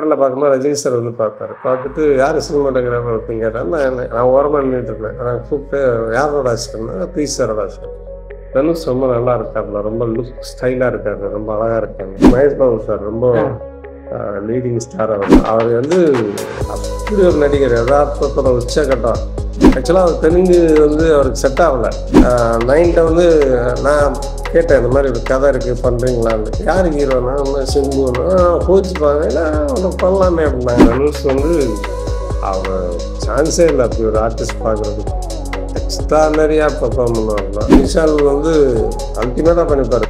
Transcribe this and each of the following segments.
தேட்டரில் பார்க்கும்போது ரஜினி சார் வந்து பார்த்தாரு பார்த்துட்டு யார் சினிமாட்டோகிராஃபர் அப்படின்னு கேட்டால் நான் என்ன- நான் ஓரமாக நின்றுட்டு இருப்பேன் நான் கூப்பிட்டு யாரோட ஆசிரியர்னா ப்ளீஸ் சாரோட ஆசிரியர் தனுஷ் ரொம்ப நல்லா இருக்காருல ரொம்ப லுக் ஸ்டைலாக இருக்காரு ரொம்ப அழகாக இருக்காங்க மகேஷ் பாபு சார் ரொம்ப லீடிங் ஸ்டார் அவர் அவர் வந்து அப்படி ஒரு நடிகர் யதார்த்தத்தோட உச்சகட்டம் ஆக்சுவலாக அவர் தெலுங்கு வந்து அவருக்கு செட் ஆகலை நைன்ட்ட வந்து நான் கேட்டேன் இந்த மாதிரி ஒரு கதை இருக்குது பண்ணுறீங்களான்னு யார் ஹீரோனா சிம்புன்னா கோச்சுப்பாங்க இல்லை ஒன்று பண்ணலாமே அப்படின்னாங்க தனுஷ் வந்து அவர் சான்ஸே இல்லை அப்படி ஒரு ஆர்டிஸ்ட் பார்க்குறதுக்கு எக்ஸ்ட்ரானரியாக பர்ஃபார்ம் பண்ணுவாங்க விஷால் வந்து அல்டிமேட்டாக பண்ணிப்பாரு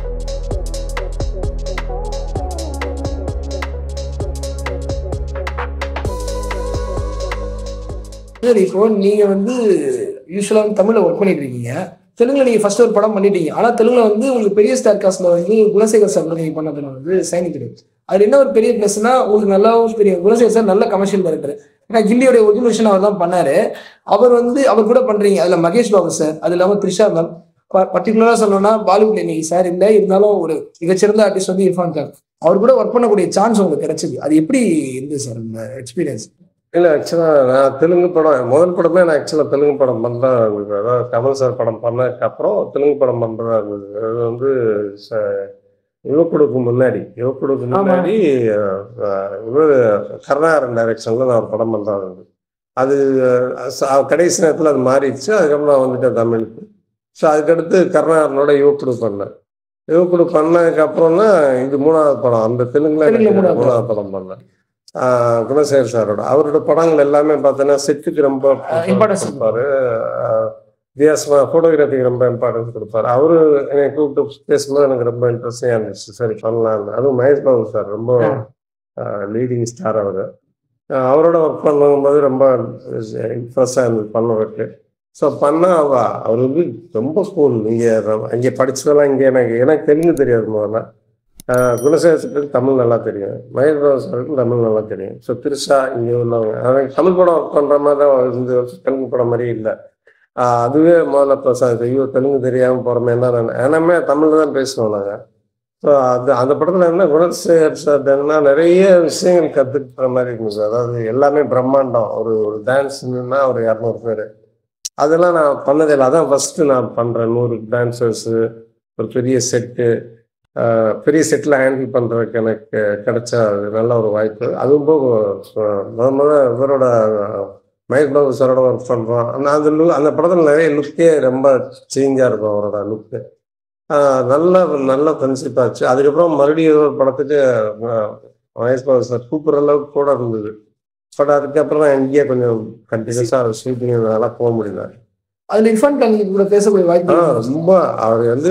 சரி இப்போ நீங்க வந்து யூஸ்வலா வந்து தமிழ்ல ஒர்க் பண்ணிட்டு இருக்கீங்க தெலுங்குல நீங்க ஃபர்ஸ்ட் ஒரு படம் பண்ணிட்டீங்க ஆனா தெலுங்குல வந்து உங்களுக்கு பெரிய ஸ்டார் காஸ்ட்ல வந்து குணசேகர் சார் கூட நீங்க பண்ணதுல வந்து சைனி தெரியும் அது என்ன ஒரு பெரிய பிளஸ்னா உங்களுக்கு நல்லாவும் தெரியும் குணசேகர் சார் நல்ல கமர்ஷியல் டேரக்டர் ஏன்னா கில்லியோட ஒரிஜினேஷன் அவர் தான் பண்ணாரு அவர் வந்து அவர் கூட பண்றீங்க அதுல மகேஷ் பாபு சார் அது இல்லாம த்ரிஷா மேம் பர்டிகுலரா சொல்லணும்னா பாலிவுட்ல இன்னைக்கு சார் இல்லை இருந்தாலும் ஒரு மிகச்சிறந்த ஆர்டிஸ்ட் வந்து இர்ஃபான் கான் அவர் கூட ஒர்க் பண்ணக்கூடிய சான்ஸ் உங்களுக்கு கிடைச்சது அது எப்படி இருந்தது சார் இந்த எக்ஸ்பீரியன்ஸ் இல்லை ஆக்சுவலாக நான் தெலுங்கு படம் முதல் படமே நான் ஆக்சுவலாக தெலுங்கு படம் பண்ணதா இருந்தது அதாவது கமல் சார் படம் பண்ணதுக்கப்புறம் தெலுங்கு படம் பண்ணுறதா இருந்தது அது வந்து ச- யுவக்குடுக்கு முன்னாடி யுவக்குடுக்கு முன்னாடி அஹ், இவர் கருணாகரன் டைரக்ஷனில் நான் ஒரு படம் பண்ணுறதா இருந்தது அது அஹ், ச- கடைசி நேரத்தில் அது மாறிடுச்சு அதுக்கப்புறம் நான் வந்துட்டேன் தமிழுக்கு ஸோ அதுக்கடுத்து கருணாகரனோட யுவக்குடு பண்ணேன் யுவக்குடு பண்ணதுக்கப்புறம் தான் இது மூணாவது படம் அந்த தெலுங்குல தெலுங்குல எனக்கு மூணாவது மூணாவது படம் பண்ணேன் ஆஹ் குணசேகர் சாரோட அவரோட படங்கள் எல்லாமே பார்த்தீங்கன்னா செட்டுக்கு ரொம்ப importance கொடுப்பாரு ஆஹ் வித்தியாசமா ஃபோட்டோகிராஃபிக்கு ரொம்ப இம்பார்ட்டன்ஸ் கொடுப்பாரு அவரு என்னை கூப்பிட்டு பேசும்போது எனக்கு ரொம்ப இன்ட்ரெஸ்டிங்காக இருந்துச்சு சரி பண்ணலாம்னு அதுவும் மகேஷ் பாபு சார் ரொம்ப லீடிங் ஸ்டார் அவர் அவரோட ஒர்க் பண்ணும்போது ரொம்ப இன்ட்ரெஸ்டாக இருந்தது பண்ணவருக்கு ஸோ பண்ணா அவ அவர் வந்து ரொம்ப கூல் நீங்கள் அங்கே படிச்சதெல்லாம் இங்கே எனக்கு எனக்கு தெலுங்கு தெரியாது முதல்ல ஆஹ் குணசேகர் சாருக்கு தமிழ் நல்லா தெரியும் மகேஷ் பாபு சாருக்கு தமிழ் நல்லா தெரியும் ஸோ திருஷா இங்கே உள்ளவங்க அவங்க தமிழ் படம் ஒர்க் பண்ணுற மாதிரி தான் இந்த தெலுங்கு படம் மாதிரி இல்லை ஆஹ் அதுவே முதல்ல பிரசாத் ஐயோ தெலுங்கு தெரியாமல் போகிறோமே தான் நான் ஏன்னாமே தமிழில் தான் பேசுவோம் நாங்கள் ஸோ அது அந்த படத்தில் என்ன குணசேகர் சார் என்னன்னா நிறைய விஷயங்கள் கற்றுக்கிற மாதிரி இருந்துச்சு அதாவது எல்லாமே பிரம்மாண்டம் ஒரு ஒரு டான்ஸ்னா ஒரு இரநூறு பேர் அதெல்லாம் நான் பண்ணதே இல்லை அதான் ஃபஸ்ட்டு நான் பண்ணுறேன் நூறு டான்சர்ஸு ஒரு பெரிய செட்டு பெரிய செட்டில் ஹேண்டில் பண்ணுறதுக்கு எனக்கு கிடைச்ச அது நல்ல ஒரு வாய்ப்பு அதுவும் போக அஹ், முத முத இவரோட அஹ், மகேஷ் பாபு சாரோட ஒர்க் பண்ணுறோம் அந்த அந்த லுக் அந்த படத்தில் நிறைய லுக்கே ரொம்ப சேஞ்சாக இருக்கும் அவரோட லுக்கு நல்ல நல்ல ஃப்ரெண்ட்ஷிப் ஆச்சு அதுக்கப்புறம் மறுபடியும் ஒரு படத்துக்கு அஹ், மகேஷ் பாபு சார் கூப்பிட்ற அளவுக்கு கூட இருந்தது பட் அதுக்கப்புறம் நான் இங்கேயே கொஞ்சம் கண்டினியூஸாக ஷூட்டிங் நல்லா போக முடியல அதுல இர்ஃபான் கான் கூட பேசக்கூடிய வாய்ப்பு ஆனா இருக்கு. ரொம்ப அவர் வந்து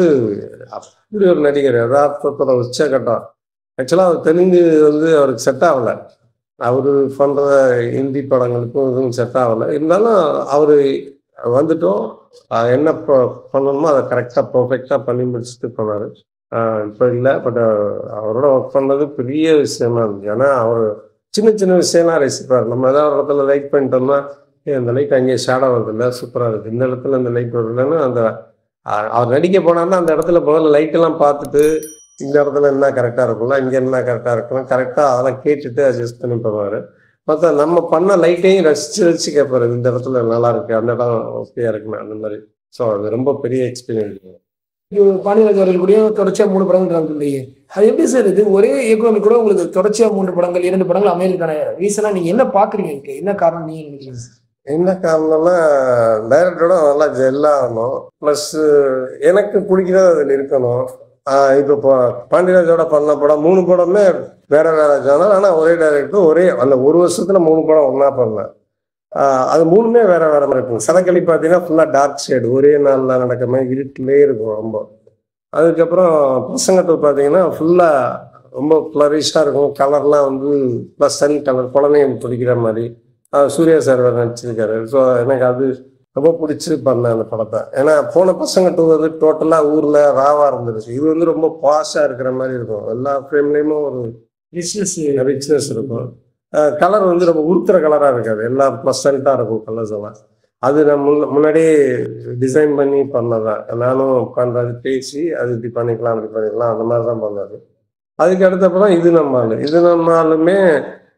அப்படி ஒரு நடிகர் யதார்த்தத்தோட உச்சகட்டம் ஆக்சுவலாக அவர் தெலுங்கு வந்து அவருக்கு செட் ஆகலை அவர் பண்ணுற ஹிந்தி படங்களுக்கும் இதுவும் செட் ஆகலை இருந்தாலும் அவர் வந்துட்டோம் ஆஹ் என்ன ப- பண்ணணுமோ அதை கரெக்டாக பர்ஃபெக்டாக பண்ணி முடிச்சுட்டு போனார் இப்போ இல்லை பட் அவரோட ஒர்க் பண்ணது பெரிய விஷயமா இருந்துச்சு ஏன்னா அவர் சின்ன சின்ன விஷயம்லாம் ரசிப்பார் நம்ம ஏதாவது ஒரு இடத்துல லைட் பண்ணிட்டோம்னா "ஏய், இந்த லைட் அங்கேயே ஷேடோ வருது இல்லை சூப்பராக இருக்குது இந்த இடத்துல இந்த லைட் வருதுன்னு அந்த அஹ், அவர் நடிக்க போனார்னா அந்த இடத்துல முதல்ல லைட் எல்லாம் பார்த்துட்டு இந்த இடத்துல என்ன கரெக்டாக இருக்கும்ல இங்கே என்ன கரெக்டாக இருக்கும்ல கரெக்டாக அதெல்லாம் கேட்டுட்டு அட்ஜஸ்ட் பண்ணி போவார் மற்ற நம்ம பண்ண லைட்டையும் ரசிச்சு ரசிச்சு கேட்பாரு இந்த இடத்துல நல்லா இருக்கு அந்த இடம் ஓகேயா இருக்குமே அந்த மாதிரி ஸோ அது ரொம்ப பெரிய எக்ஸ்பீரியன்ஸ் இப்போ பாண்டியராஜ் அவர்கள் கூடயும் தொடர்ச்சியா மூணு படங்கள் இருந்தீங்க அது எப்படி சார் இது ஒரே இயக்குனர் கூட உங்களுக்கு தொடர்ச்சியா மூன்று படங்கள் இரண்டு படங்கள் அமையறதுக்கான ரீசனா நீங்க என்ன பாக்குறீங்க இதுக்கு என்ன காரணம் நீங்க நினைக்கிறீங்க என்ன காரணம்னா டைரக்டரோட நல்லா ஜெல்லாகணும் ப்ளஸ் எனக்கு பிடிக்கிறது அதில் இருக்கணும் ஆஹ் இப்போ இப்போ பாண்டியராஜோட பண்ண படம் மூணு படமே வேற வேற ஜானர் ஆனால் ஒரே டைரக்டர் ஒரே அந்த ஒரு வருஷத்துல மூணு படம் ஒன்றா பண்ணேன் ஆஹ் அது மூணுமே வேற வேற மாதிரி இருக்கும் சதக்களி பார்த்தீங்கன்னா ஃபுல்லாக டார்க் ஷேடு ஒரே நாளில் நடக்கிற மாதிரி இருட்டிலே இருக்கும் ரொம்ப அதுக்கப்புறம் பசங்கத்தை பார்த்தீங்கன்னா ஃபுல்லாக ரொம்ப ஃப்ளரிஷாக இருக்கும் கலர்லாம் வந்து ப்ளஸ் சன் கலர் குழந்தைங்களுக்கு பிடிக்கிற மாதிரி ஆஹ் சூர்யா சார் வேறு நடிச்சிருக்காரு ஸோ எனக்கு அது ரொம்ப பிடிச்சி பண்ணேன் அந்த படத்தை ஏன்னா போன பசங்க டூ வந்து டோட்டலாக ஊரில் ராவாக இருந்துருச்சு இது வந்து ரொம்ப பாஷாக இருக்கிற மாதிரி இருக்கும் எல்லா ஃப்ரேம்லேயுமே ஒரு பிசினஸ் ரிச்னஸ் இருக்கும் கலர் வந்து ரொம்ப உருத்துற கலராக இருக்காது எல்லாம் ப்ளசண்ட்டாக இருக்கும் கலர்ஸ் எல்லாம் அது நான் முன்ன முன்னாடியே டிசைன் பண்ணி பண்ணதான் நானும் உட்காந்து பேசி அது இப்படி பண்ணிக்கலாம் அப்படி பண்ணிக்கலாம் அந்த மாதிரி தான் பண்ணது அதுக்கு அடுத்தப்பறம் இது நம்ம ஆளு இது நம்ம ஆளுமே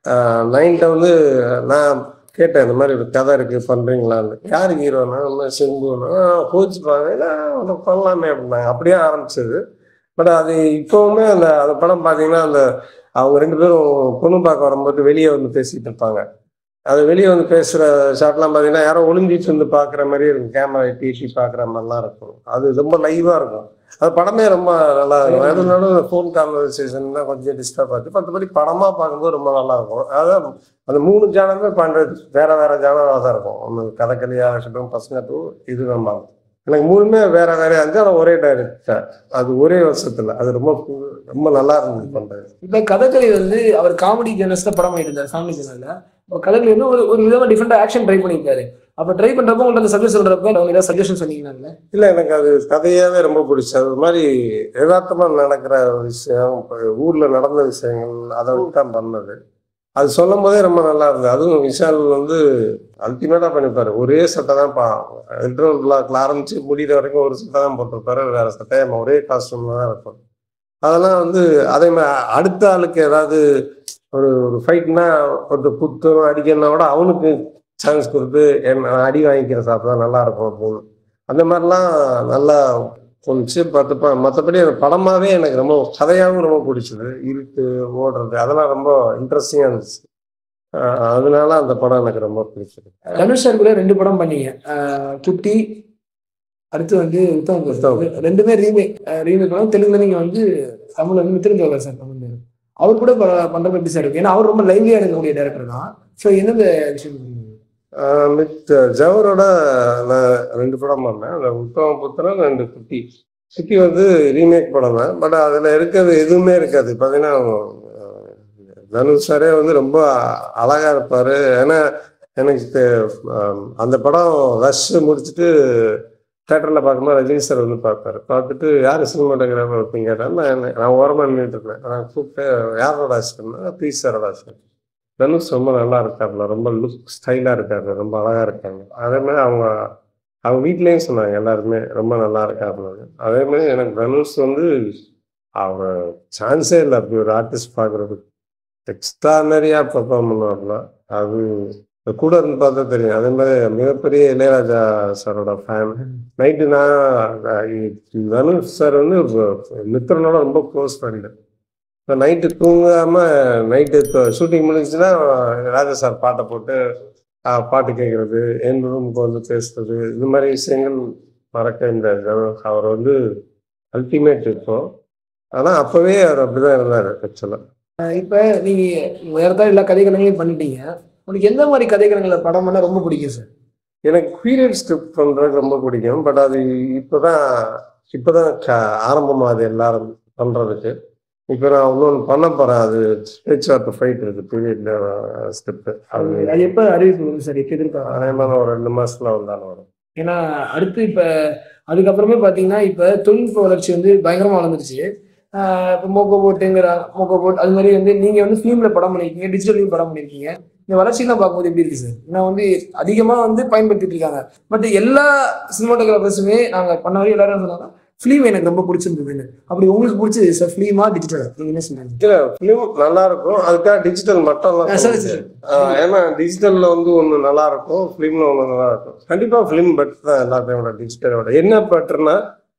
நைன்ட்ட வந்து நான் கேட்டேன் இந்த மாதிரி ஒரு கதை இருக்கு பண்றீங்களான்னு யாரு ஹீரோனா நம்ம சிம்புனா கோச்சுப்பாங்க இல்லை பண்ணலாமே அப்படின்னாங்க அப்படியே ஆரம்பிச்சது பட் அது இப்போவுமே அந்த அந்த படம் பார்த்தீங்கன்னா அந்த அவங்க ரெண்டு பேரும் பொண்ணு பார்க்க வரும்போது வெளியே வந்து பேசிட்டு இருப்பாங்க அது வெளியே வந்து பேசுகிற ஷாட்லாம் பார்த்தீங்கன்னா யாரோ ஒளிஞ்சிட்டு வந்து பார்க்குற மாதிரி இருக்கும் கேமரா டிசி பார்க்குற மாதிரிலாம் இருக்கும் அது ரொம்ப லைவாக இருக்கும் அது படமே ரொம்ப நல்லா இருக்கும் அது நடுவில் ஃபோன் கான்வர்சேஷன் தான் கொஞ்சம் டிஸ்டர்ப் ஆச்சு மற்றபடி படமாக பார்க்கும்போது ரொம்ப நல்லா இருக்கும் அதான் அந்த மூணு ஜானலுமே பண்ணுறது வேற வேற ஜானலாக தான் இருக்கும் ஒன்று கதகளியாக இருக்கட்டும் பசங்க டூ இது நம்ம எனக்கு மூணுமே வேற வேற இருந்துச்சு ஆனால் ஒரே டைரக்டர் அது ஒரே வருஷத்துல அது ரொம்ப பு- ரொம்ப நல்லா இருந்தது பண்றது இப்ப கதகளி வந்து அவர் காமெடி ஜேர்னல்ஸ்ல படம் பண்ணிட்டு இருந்தார் ஃபேமிலி சேனல்ல இப்போ கதகளி வந்து ஒரு ஒரு விதமா டிஃப்ரெண்டா ஆக்ஷன் ட்ரை பண்ணியிருக்காரு அப்ப ட்ரை பண்றப்போ உங்கள்ட்ட அந்த சஜஷன் சொல்றப்ப அவங்க ஏதாவது சஜஷன் சொன்னீங்கன்னால இல்லை எனக்கு அது கதையாவே ரொம்ப பிடிச்சது அது மாதிரி யதார்த்தமா நடக்கிற விஷயம் இப்ப ஊர்ல நடந்த விஷயங்கள் அதை வச்சு தான் பண்ணது அது சொல்லும் போதே ரொம்ப நல்லா இருந்தது அதுவும் விஷால் வந்து அல்டிமேட்டா பண்ணிப்பாரு ஒரே சட்டை தான் பா இன்டர்வல் பிளாக்ல ஆரம்பிச்சு முடிகிற வரைக்கும் ஒரு சட்டை தான் போட்டிருப்பாரு வேற சட்டையை நம்ம ஒரே காஸ்டியூம்ல தான் இருக்கும் அதெல்லாம் வந்து அதே மாதிரி அடுத்த ஆளுக்கு ஏதாவது ஒரு ஒரு ஃபைட்னா ஒரு குத்தம் அடிக்கணும்னா கூட அவனுக்கு சான்ஸ் கொடுத்து என்ன அடி வாங்கிக்கிற சாப்பிட்டா நல்லா இருக்கும் அப்படின்னு அந்த மாதிரிலாம் நல்லா போணுச்சு பார்த்துப்பா மற்றபடி அந்த படமாவே எனக்கு ரொம்ப கதையாகவும் ரொம்ப பிடிச்சது இருட்டு ஓடுறது அதெல்லாம் ரொம்ப இன்ட்ரெஸ்டிங்காக இருந்துச்சு அஹ் அதனால அந்த படம் எனக்கு ரொம்ப பிடிச்சது தனுஷ் சார் கூட ரெண்டு படம் பண்ணீங்க ஆஹ் குட்டி அடுத்து வந்து உத்தம உத்தம. ரெண்டுமே ரீமேக் ரீமேக் பண்ணோம் தெலுங்குல நீங்க வந்து தமிழ்ல வந்து மித்திரன் ஜோகர் சார் தமிழ்ல அவர் கூட ப- பண்றப்ப எப்படி சார் இருக்கு ஏன்னா அவர் ரொம்ப லைவ்லியா இருக்கக்கூடிய டேரக்டர் தான் ஸோ எந்தெந்த விஷயம் பண்ணீங்க? அஹ் மித் ஜவரோட நான் ரெண்டு படம் பண்ணேன் அந்த உத்தம புத்திரன் ரெண்டு குட்டி குட்டி வந்து ரீமேக் படம் தான் பட் அதில் இருக்கிறது எதுவுமே இருக்காது பார்த்தீங்கன்னா அஹ் தனுஷ் சாரே வந்து ரொம்ப அழகா இருப்பாரு ஏன்னா எனக்கு தெ- அஹ் அந்த படம் ரஷ் முடிச்சுட்டு தேட்டரில் பார்க்கும்போது ரஜினி சார் வந்து பார்ப்பாரு பார்த்துட்டு யார் சினிமாட்டோகிராஃபர் அப்படின்னு கேட்டால் நான் என்ன- நான் ஓரமாக நின்றுட்டு இருப்பேன் நான் கூப்பிட்டு யாரோட அசிஸ்டன்ட்னா பி சாரோட அசிஸ்டன்ட் தனுஷ் ரொம்ப நல்லா இருக்காருல ரொம்ப லுக் ஸ்டைலாக இருக்காரு ரொம்ப அழகா இருக்காங்க அதே மாதிரி அவங்க அவங்க வீட்லேயும் சொன்னாங்க எல்லாருமே ரொம்ப நல்லா இருக்காருன்னு அதே மாதிரி எனக்கு தனுஷ் வந்து அவங்க சான்ஸே இல்லை அப்படி ஒரு ஆர்டிஸ்ட் பார்க்குறதுக்கு எக்ஸ்ட்ரானரியாக பெர்ஃபார்ம் பண்ணுவார்ல அது அது கூட இருந்து பார்த்தா தெரியும் அதே மாதிரி மிகப்பெரிய இளையராஜா சாரோட ஃபேன் நைட்டு நான் அஹ் தனுஷ் சார் வந்து மித்திரனோட ரொம்ப க்ளோஸ் ஃப்ரெண்டு இப்போ நைட்டு தூங்காம நைட்டு ஷூட்டிங் முடிஞ்சுன்னா ராஜா சார் பாட்டை போட்டு ஆஹ், பாட்டு கேட்கறது என் ரூமுக்கு வந்து பேசுறது இது மாதிரி விஷயங்கள் மறக்க இந்த அவர் வந்து அல்டிமேட் இப்போ ஆனால் அப்போவே அவர் அப்படிதான் இருந்தார் ஆக்சுவலாக ஆஹ் இப்ப நீங்க வேறதான் எல்லா கதைகளங்களையும் பண்ணிட்டீங்க உனக்கு எந்த மாதிரி கதைகளங்களை படம் பண்ண ரொம்ப பிடிக்கும் சார் எனக்கு பீரியட் ஸ்கிரிப்ட் பண்ணுறது ரொம்ப பிடிக்கும் பட் அது இப்போதான் இப்போதான் க ஆரம்பமாகுது எல்லாரும் பண்ணுறதுக்கு இப்போ நான் இன்னொன்று பண்ண போகிறேன் அது பேச்சுவார்த்தை ஃபைட் இருக்கு பீரியட் ஸ்கிரிப்ட் அது அது எப்ப அறிவிப்பு வரும் சார் எப்ப எதிர்பார்க்கலாம் அதே மாதிரி ஒரு ரெண்டு மாசத்துல வந்தாலும் வரும் ஏன்னா அடுத்து இப்ப அதுக்கப்புறமே பாத்தீங்கன்னா இப்ப தொழில்நுட்ப வளர்ச்சி வந்து பயங்கரமா வளர்ந்துருச்சு ஆஹ் இப்ப மோக்கோ போட்டுங்கிற மோக்கோ போட் அது மாதிரி வந்து நீங்க வந்து ஃபிலிம்ல படம் பண்ணிருக்கீங்க டிஜிட்டல்லையும் படம் பண்ணிருக்கீங்க இந்த வளர்ச்சியெல்லாம் பார்க்கும்போது எப்படி இருக்கு சார் ஏன்னா வந்து அதிகமா வந்து பயன்படுத்திட்டு இருக்காங்க பட் எல்லா சினிமாட்டோகிராஃபர்ஸுமே நாங்க பண்ண வரையும் எல்லாரும் என்ன சொன்னாங்க ஃபிலிம் எனக்கு ரொம்ப பிடிச்சிருந்ததுன்னு அப்படி உங்களுக்கு பிடிச்சது சார் ஃபிலிமா டிஜிட்டலா நீங்க என்ன சொன்னீங்க இல்ல ஃபிலிம் நல்லா இருக்கும் அதுக்காக டிஜிட்டல் மட்டும் ஆ, சரி, சரி. ஏன்னா டிஜிட்டல்ல வந்து ஒண்ணு நல்லா இருக்கும் ஃபிலிம்ல ஒண்ணு நல்லா இருக்கும் கண்டிப்பா ஃபிலிம் பெட்டர் தான் எல்லாத்தையும் விட டிஜிட்டலோட என்ன பெட்டர்னா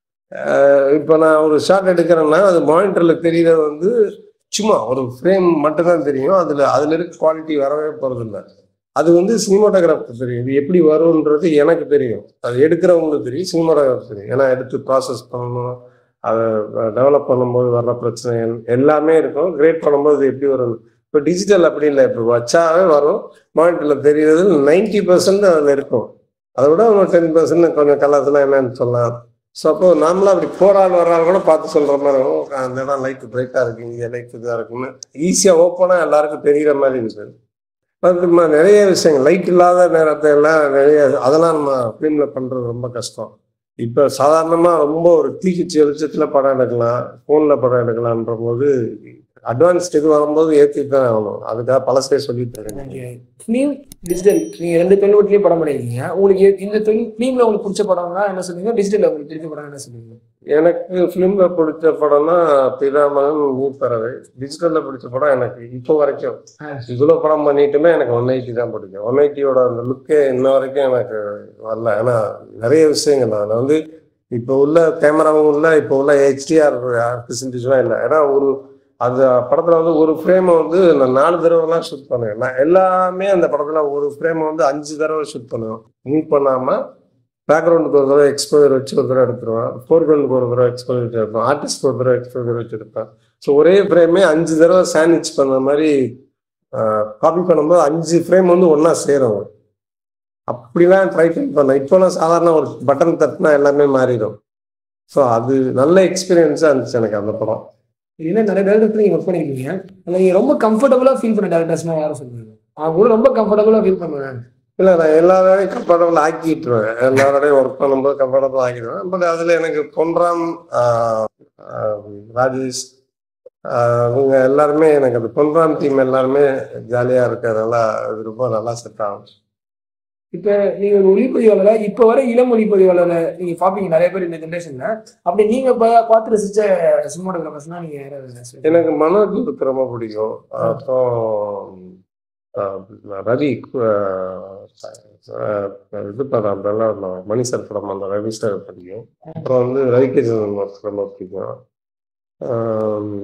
இப்போ நான் ஒரு ஷாட் எடுக்கிறேன்னா அது மானிட்டர்ல தெரியறது வந்து சும்மா ஒரு ஃப்ரேம் மட்டும்தான் தெரியும் அதுல அதுல இருக்க குவாலிட்டி வரவே போறது இல்ல அது வந்து சினிமாட்டோகிராஃபர் தெரியும் இது எப்படி வரும்ன்றது எனக்கு தெரியும் அது எடுக்கிறவங்களுக்கு தெரியும் சினிமாட்டோகிராஃபர் தெரியும் ஏன்னா எடுத்து ப்ராசஸ் பண்ணணும் அதை டெவலப் பண்ணும்போது வர்ற பிரச்சனைகள் எல்லாமே இருக்கும் கிரேட் பண்ணும்போது இது எப்படி வரும் இப்போ டிஜிட்டல் அப்படி இல்லை இப்போ வச்சாவே வரும் மானிட்டரில் தெரியுறது நைன்டி பர்சன்ட் அதில் இருக்கும் அதை விட ஒரு டென் பர்சன்ட் கொஞ்சம் கலர்ஸ்லாம் என்னன்னு சொல்லலாம் ஸோ அப்போ நாமளும் அப்படி போராள் வர்றாள் கூட பார்த்து சொல்கிற மாதிரி இருக்கும் அந்த இடம் லைட்டு பிரைட்டாக இருக்கு இங்கே லைட் இதாக இருக்குன்னு ஈஸியாக ஓப்பனாக எல்லாருக்கும் தெரிகிற மாதிரி இருக்குது அது ம- நிறைய விஷயங்கள் லைட் இல்லாத நேரத்தை எல்லாம் நிறைய அதெல்லாம் நம்ம ஃபிலிமில் பண்ணுறது ரொம்ப கஷ்டம் இப்போ சாதாரணமாக ரொம்ப ஒரு தீக்குச்சி வெளிச்சத்தில் படம் எடுக்கலாம் ஃபோனில் படம் எடுக்கலான்ற போது அட்வான்ஸ்ட் இது வரும்போது ஏற்றிட்டு தான் ஆகணும் அதுக்காக பழசே சொல்லிட்டு இருக்கேன் ஃபிலிம் டிஜிட்டல் நீங்க ரெண்டு தொழில்நுட்பத்திலையும் படம் பண்ணிருக்கீங்க உங்களுக்கு எ- இந்த தொழில் ஃபிலிம்ல உங்களுக்கு பிடிச்ச படம்னா என்ன சொல்லுவீங்க டிஜிட்டல்ல உங்களுக்கு பிடிச்ச படம் என்ன சொல்லுவீங்க எனக்கு ஃபிலிம்ல பிடிச்ச படம்னா பிதாமகன் நீர்ப்பறவை டிஜிட்டல்ல பிடிச்ச படம் எனக்கு இப்போ வரைக்கும் ஆ. இவ்வளவு படம் பண்ணிட்டுமே எனக்கு ஒன் எயிட்டி தான் பிடிக்கும் ஒன் எயிட்டியோட அந்த லுக்கே இன்ன வரைக்கும் எனக்கு வரல ஏன்னா நிறைய விஷயங்கள் தான் அதில் வந்து இப்போ உள்ள கேமராவும் இல்லை இப்போ உள்ள ஹெச்டிஆர் ஃபெசிலிட்டிஸ்லாம் இல்லை ஏன்னா ஒரு அந்த படத்துல வந்து ஒரு ஃப்ரேமை வந்து நான் நாலு தடவைலாம் ஷூட் பண்ணுவேன் நான் எல்லாமே அந்த படத்துல ஒரு ஃப்ரேமை வந்து அஞ்சு தடவை ஷூட் பண்ணுவேன் மூவ் பண்ணாம பேக்ரவுண்டுக்கு ஒரு தடவை எக்ஸ்போஜர் வச்சு ஒரு தடவை எடுத்துருவேன் ஃபோர்கிரவுண்டுக்கு ஒரு தடவை எக்ஸ்போஜர் வச்சு எடுப்பேன் ஆர்டிஸ்ட் ஒரு தடவை எக்ஸ்போஜர் வச்சு எடுப்பேன் ஸோ ஒரே ஃப்ரேமே அஞ்சு தடவை சாண்ட்விச் பண்ண மாதிரி காப்பி பண்ணும்போது அஞ்சு ஃப்ரேம் வந்து ஒன்றா சேரும் அப்படிலாம் ட்ரை பண்ணேன் இப்போலாம் சாதாரண ஒரு பட்டன் தட்டினா எல்லாமே மாறிடும் ஸோ அது நல்ல எக்ஸ்பீரியன்ஸாக இருந்துச்சு எனக்கு அந்த படம் இதுல நிறைய டேரக்டர் நீங்க ஒர்க் பண்ணிருக்கீங்க அதுல நீங்க ரொம்ப கம்ஃபர்டபுளா ஃபீல் பண்ண டேரக்டர்ஸ்னா யாரும் சொல்லுவீங்க அவங்க கூட ரொம்ப கம்ஃபர்டபுளா ஃபீல் பண்ணுவேன் இல்லை நான் எல்லா வேலையும் கம்ஃபர்டபுள் ஆக்கிட்டுருவேன் எல்லா வேலையும் ஒர்க் பண்ணும்போது கம்ஃபர்டபுள் ஆக்கிடுவேன் பட் அதில் எனக்கு பொன்ராம் ஆஹ், ஆஹ், ராஜேஷ் ஆஹ், அவங்க எல்லாருமே எனக்கு அந்த பொன்ராம் டீம் எல்லாருமே ஜாலியாக இருக்கிறதுனால அது ரொம்ப நல்லா செட் ஆகும் இப்ப நீங்க ஒரு ஒளிப்பதிவாளரா இப்ப வர இளம் ஒளிப்பதிவாளரை நீங்க பாப்பீங்க நிறைய பேர் இந்த ஜென்ரேஷன்ல அப்படி நீங்க பா- பார்த்து ரசிச்ச சினிமாட்டோகிராஃபர்ஸ்னா நீங்க யாராவது சொல்லுங்க. எனக்கு மனோஜ் எனக்கு ரொம்ப பிடிக்கும் அப்புறம் ஆஹ், ரவி ஆஹ், ஆஹ், இது படம் நல்லா மணி சார் படம் அந்த ரவி சார் பிடிக்கும் அப்புறம் வந்து ரவிகேஜன் ரொம்ப பிடிக்கும் ஆம்,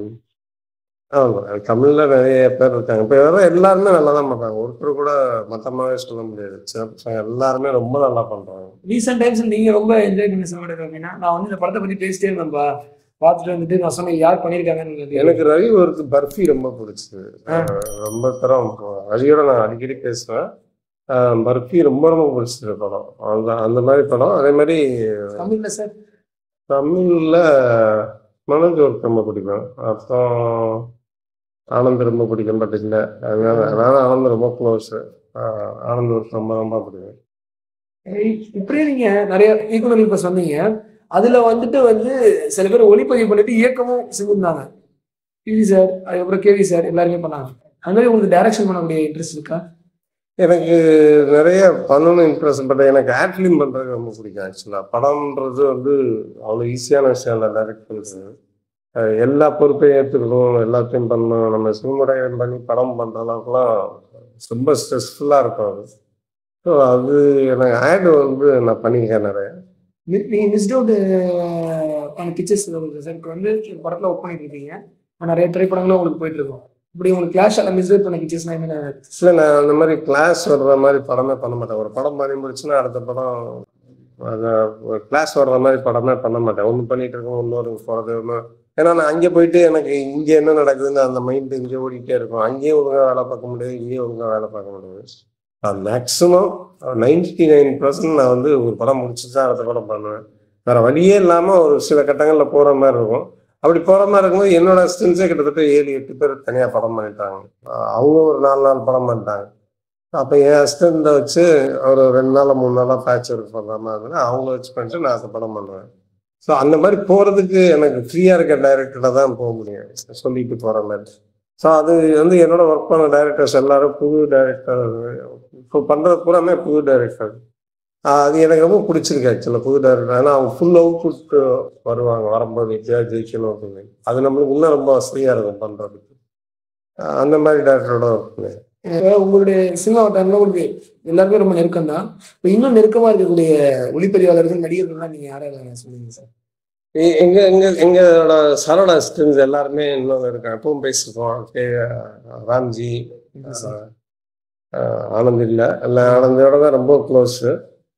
ஆமா தமிழ்ல நிறைய பேர் இருக்காங்க இப்போ வர எல்லாருமே நல்லா தான் பண்றாங்க ஒருத்தர் கூட மட்டமாவே சொல்ல முடியாது சின்ன பசங்க எல்லாருமே ரொம்ப நல்லா பண்றாங்க ரீசெண்ட் டைம்ஸ்ல நீங்க ரொம்ப என்ஜாய் பண்ண சினிமாட்டோகிராஃபினா நான் வந்து இந்த படத்தை பத்தி பேசிட்டே இருந்தேன்பா பார்த்துட்டு வந்துட்டு நான் சொன்னேன் யார் பண்ணிருக்காங்கன்னு எனக்கு ரவி ஒருக்கு பர்ஃபி ரொம்ப பிடிச்சது ரொம்ப தரம் ரவியோட நான் அடிக்கடி பேசுவேன் ஆஹ் பர்ஃபி ரொம்ப ரொம்ப பிடிச்சது படம் அந்த அந்த மாதிரி படம் அதே மாதிரி தமிழ்ல சார் தமிழ்ல மனோஜ் ஒர்க் ரொம்ப பிடிக்கும் அப்புறம் ஆனந்த் ரொம்ப பிடிக்கும் பட் இல்லை அதனால அதனால ஆனந்த் ரொம்ப க்ளோஸ் ஆனந்த் ஒர்க் ரொம்ப ரொம்ப பிடிக்கும் இப்படியே நீங்க நிறைய இயக்குநர்கள் இப்ப சொன்னீங்க அதுல வந்துட்டு வந்து சில பேர் ஒளிப்பதிவு பண்ணிட்டு இயக்கமும் செஞ்சிருந்தாங்க பிவி சார் அதுக்கப்புறம் கேவி சார் எல்லாருமே பண்ணாங்க அந்த மாதிரி உங்களுக்கு டைரக்ஷன் பண்ணக்கூடிய இன்ட்ரெஸ்ட் இருக்கா எனக்கு நிறைய பண்ணணும் இன்ட்ரெஸ்ட் பட் எனக்கு ஆட் ஃபிலிம் பண்ணுறது ரொம்ப பிடிக்கும் ஆக்சுவலாக படம்ன்றது வந்து அவ்வளோ ஈஸியான விஷயம் இல்லை டைரக்ட் பண்ணுறது அஹ் எல்லா பொறுப்பையும் ஏற்றுக்கணும் எல்லாத்தையும் பண்ணணும் நம்ம சிறுமுறையம் பண்ணி படம் பண்ணுற அளவுக்குலாம் ரொம்ப ஸ்ட்ரெஸ்ஃபுல்லாக இருக்கும் அது ஸோ அது எனக்கு ஆட் வந்து நான் பண்ணியிருக்கேன் நிறைய மி- நீங்க மிஸ்ட் அவுட் பண்ண பிக்சர்ஸ் சார் இப்போ வந்து ஒரு படத்துல ஒர்க் பண்ணிட்டு இருக்கீங்க இப்ப நிறைய திரைப்படங்களும் உங்களுக்கு போயிட்டு இருக்கும் இப்படி உங்களுக்கு கிளாஷ் ஆன மிஸ் அவுட் பண்ண பிக்சர்ஸ்னா என்ன இல்லை நான் அந்த மாதிரி கிளாஸ் வர்ற மாதிரி படமே பண்ண மாட்டேன் ஒரு படம் பண்ணி முடிச்சுன்னா அடுத்த படம் கிளாஸ் வர்ற மாதிரி படமே பண்ண மாட்டேன் ஒன்று பண்ணிட்டு இருக்கோம் இன்னொரு போகிறது ஒன்று ஏன்னா நான் அங்கே போயிட்டு எனக்கு இங்கே என்ன நடக்குதுன்னு அந்த மைண்டு இங்கே ஓடிட்டே இருக்கும் அங்கேயும் ஒழுங்காக வேலை பார்க்க முடியாது இங்கேயும் ஒழுங்காக வேலை பார்க்க முடியாது மேக்ஸிமம் நைன்டி நைன் பர்சன்ட் நான் வந்து ஒரு படம் முடிச்சுட்டு தான் அடுத்த படம் பண்ணுவேன் வேற வழியே இல்லாமல் ஒரு சில கட்டங்களில் போகிற மாதிரி இருக்கும் அப்படி போகிற மாதிரி இருக்கும்போது என்னோட அசிஸ்டன்ஸே கிட்டத்தட்ட ஏழு எட்டு பேர் தனியாக படம் பண்ணிட்டாங்க ஆஹ் அவங்க ஒரு நாலு நாள் படம் பண்ணிட்டாங்க அப்போ என் அசிஸ்டண்ட்டை வச்சு ஒரு ரெண்டு நாள் மூணு நாளாக பேட்ச் ஒர்க் பண்ணுற மாதிரி இருந்ததுன்னா அவங்கள வச்சு பண்ணிட்டு நான் அந்த படம் பண்ணுவேன் ஸோ அந்த மாதிரி போகிறதுக்கு எனக்கு ஃப்ரீயாக இருக்க டைரக்டரில் தான் போக முடியும் சொல்லிட்டு போகிற மாதிரி ஸோ அது வந்து என்னோட ஒர்க் பண்ண டைரக்டர்ஸ் எல்லாரும் புது டைரக்டர் இப்போ பண்ணுறது பூராமே புது டைரக்டர் அது எனக்கு ரொம்ப பிடிச்சிருக்கு ஆக்சுவலாக புது டைரக்டர் ஏன்னா அவங்க ஃபுல் அவுட்புட் வருவாங்க வரும்போது எப்படியா ஜெயிக்கணும் அப்படின்னு அது நம்மளுக்கு இன்னும் ரொம்ப வசதியாக இருக்கும் பண்ணுறதுக்கு அந்த மாதிரி டைரக்டரோட ஒர்க் பண்ணேன் இப்ப உங்களுடைய சினிமா டைம்ல உங்களுக்கு எல்லாருமே ரொம்ப நெருக்கம் தான் இப்போ இன்னும் நெருக்கமா இருக்கக்கூடிய ஒளிப்பதிவாளர்கள் நடிகர்கள்லாம் நீங்க யாராவது சொல்லுங்க சார் எ- எங்க எங்க எங்களோட சரவண அசிஸ்டன்ஸ் எல்லாருமே இன்னும் இருக்காங்க எப்பவும் பேசிருக்கோம் கே ராம்ஜி ஆஹ், ஆஹ், ஆனந்த் இல்லை இல்லை ஆனந்தோட தான் ரொம்ப க்ளோஸு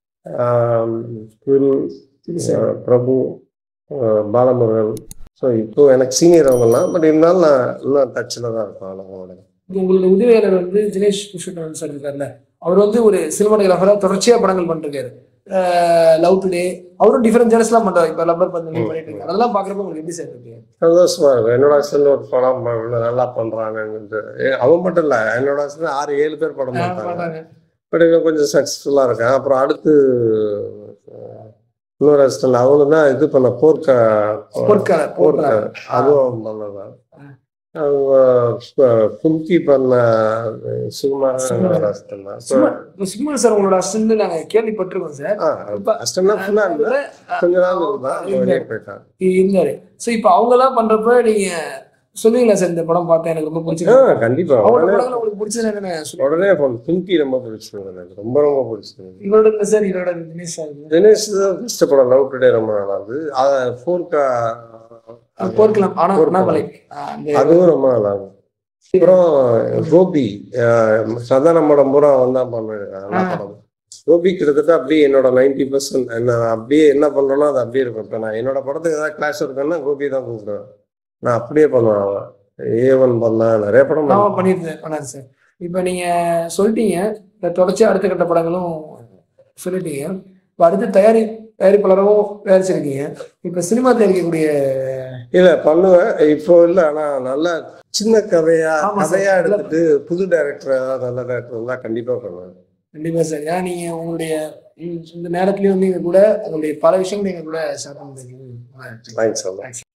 பிரபு ஆஹ், பாலமுருகன் ஸோ இப்போ எனக்கு சீனியர் அவங்கெல்லாம் பட் இருந்தாலும் நான் இன்னும் டச்சில் தான் இருக்கோம் அவங்களோட இப்போ உங்களோட உதவியாளர் வந்து தினேஷ் புருஷோத்தமன் சார் இருக்கார்ல அவர் வந்து ஒரு சினிமாட்டோகிராஃபரா தொடர்ச்சியா படங்கள் பண்ணிருக்காரு லவ் டுடே அவரும் டிஃபரெண்ட் ஜெனஸ்லாம் பண்றாரு இப்போ லப்பர் பந்து பண்ணிட்டு இருக்காரு அதெல்லாம் பாக்குறப்ப உங்களுக்கு எப்படி சார் இருக்கு சந்தோஷமா இருக்கும் என்னோட அசிஸ்டன்ட் ஒரு படம் ப- இவ்வளவு நல்லா பண்றாங்கன்னு அவன் மட்டும் இல்லை என்னோட அசிஸ்டன்ட் ஆறு ஏழு பேர் படம் ஆஹ் பண்றாங்க பண்றாங்க பட் இவன் கொஞ்சம் சக்ஸஸ்ஃபுல்லாக இருக்கேன் அப்புறம் அடுத்து அஹ், இன்னொரு அசிஸ்டன்ட் அவங்க தான் இது பண்ண போர்க்க பொற்கால போர்க்க பொற்கால அதுவும் பண்ணதான் கும்கி பண்ண சுகுமார சுகுமாரன். அஸ்டன் தான் சும்மா இப்ப சுகுமார் சார் உங்களோட அசிஸ்டன்ட் நாங்க கேள்விப்பட்டிருக்கோம் சார் இப்ப- அஸ்டன்னா ஃபுல்லா இல்ல அதுல, கொஞ்ச நாள் இருந்தான் வெளியே போயிட்டான் இருந்தாரு சோ இப்ப அவங்க எல்லாம் பண்றப்ப நீங்க சொல்லுவீங்களா சார் இந்த படம் பார்த்தேன் எனக்கு ரொம்ப ஆ, பிடிச்சிருக்கு கண்டிப்பா அவங்களோட உடனே படங்கள் உங்களுக்கு பிடிச்சது என்னென்ன சொல்லுங்க உடனே போன் கும்கி ரொம்ப பிடிச்சது எனக்கு ரொம்ப ரொம்ப பிடிச்சது இவரோட இல்ல சார் இவரோட தினேஷ் சார் தினேஷ் ஃபர்ஸ்ட் படம் லவ் டுடே ரொம்ப நல்லா இருந்தது அது ஃபோர்கா போர்க்கலாம் ஆனா போர்க்கலாம். அண்ணாமலை ஆ, அந்த அதுவும் ரொம்ப நல்லா இருக்கும் அப்புறம் கோபி அஹ், சந்தானம் படம் பூரா அவன் தான் பண்ணிருக்கான் நல்ல ஆ. படம் கோபி கிட்டத்தட்ட அப்படியே என்னோட நைன்டி பர்சன்ட் என்ன அப்படியே என்ன பண்றேனோ அது அப்படியே இருக்கும் இப்போ நான் என்னோட படத்துக்கு ஏதாவது கிளாஸ் இருக்குன்னா கோபி தான் கூப்பிடுவேன் நான் அப்படியே பண்ணுவேன் அவன் ஏ ஒன் பண்ணேன் நிறைய படம் ஆமா பண்ணேன். பண்ணிருந்தேன் பண்ணாரு சார் இப்ப நீங்க சொல்லிட்டீங்க இந்த தொடர்ச்சி அடுத்த கட்ட படங்களும் சொல்லிட்டீங்க இப்ப அடுத்து தயாரி தயாரிப்பாளரும் தயாரிச்சிருக்கீங்க இப்ப சினிமா தயாரிக்கக்கூடிய இல்ல பண்ணுவேன் இப்போ இல்ல ஆனா நல்ல சின்ன கதையா ஆமா சார். கதையா எடுத்துட்டு புது டைரக்டர் ஏதாவது நல்ல டைரக்டர் இருந்தா கண்டிப்பா பண்ணுவேன் கண்டிப்பா சார் ஏன்னா நீங்க உங்களுடைய இந்த- இந்த நேரத்துலயும் வந்து எங்க கூட உங்களுடைய பல விஷயங்கள் எங்க கூட ஷேர் பண்ணிருக்கீங்க தேங்க்ஸ்